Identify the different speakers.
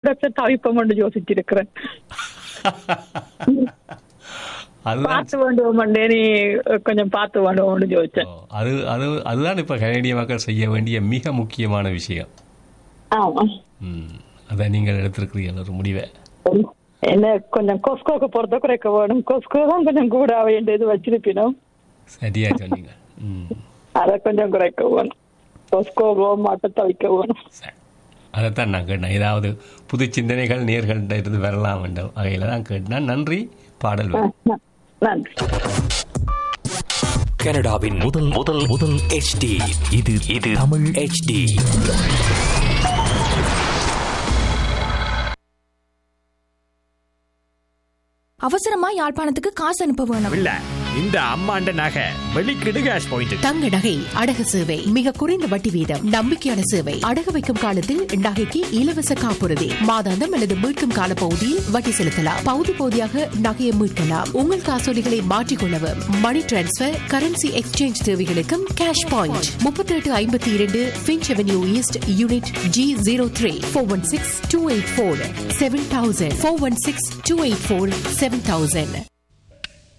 Speaker 1: பெற்ற தவிப்பம் ஒன்று யோசிச்சிருக்கிறேன்
Speaker 2: அதுதான்
Speaker 1: பார்த்து வேண்டுவோம் நீ கொஞ்சம் பார்த்து வேண்டுவோம்னு யோசிச்சேன்
Speaker 2: ஓ, அது அது அதுதான் இப்ப கனடிய மக்கள் செய்ய வேண்டிய மிக முக்கியமான விஷயம்
Speaker 1: ஆமா
Speaker 2: ம், அதை நீங்கள் எடுத்திருக்கிறீர்கள் ஒரு முடிவை
Speaker 1: என்ன கொஞ்சம் கொஸ்கோக்கு பொறுத்த குறைக்க வேணும் கொஸ்கோ தான் கொஞ்சம் கூட வேண்டியது வச்சிருப்பினோம்
Speaker 2: சரியா சொன்னீங்க ம்,
Speaker 1: அதை கொஞ்சம் குறைக்க வேணும் கொஸ்கோ மாட்ட தவிக்க வேணும்
Speaker 2: சரி. அதைத்தான் நான் கேட்டேன் ஏதாவது புது சிந்தனைகள் நேர்கள்ட்ட இருந்து வரலாம் என்ற வகையில் தான் கேட்டேன் நன்றி பாடல்
Speaker 1: ஆ,
Speaker 2: வரும்.
Speaker 1: ந- நன்றி
Speaker 3: கனடாவின் முதல் முதல் முதல் HD இது இது தமிழ் HD
Speaker 4: அவசரமா யாழ்ப்பாணத்துக்கு காசு அனுப்ப வேணும்
Speaker 5: இல்ல இந்த அம்மாண்ட நகை வெளிக்கிடு கேஷ் பாயிண்ட்
Speaker 6: தங்க நகை அடகு சேவை மிக குறைந்த வட்டி வீதம் நம்பிக்கையான சேவை அடகு வைக்கும் காலத்தில் நகைக்கு இலவச காப்புறுதி மாதாந்தம் அல்லது மீட்கும் கால பகுதியில் வட்டி செலுத்தலாம் பகுதி பகுதியாக நகையை மீட்கலாம் உங்கள் காசோலிகளை மாற்றிக்கொள்ளவும் மணி டிரான்ஸ்பர் கரன்சி எக்ஸ்சேஞ்ச் தேவைகளுக்கும் கேஷ் பாயிண்ட் முப்பத்தி எட்டு ஐம்பத்தி இரண்டு Finch avenue east unit G zero three four one six two eight four seven thousand four one six two eight four seven thousand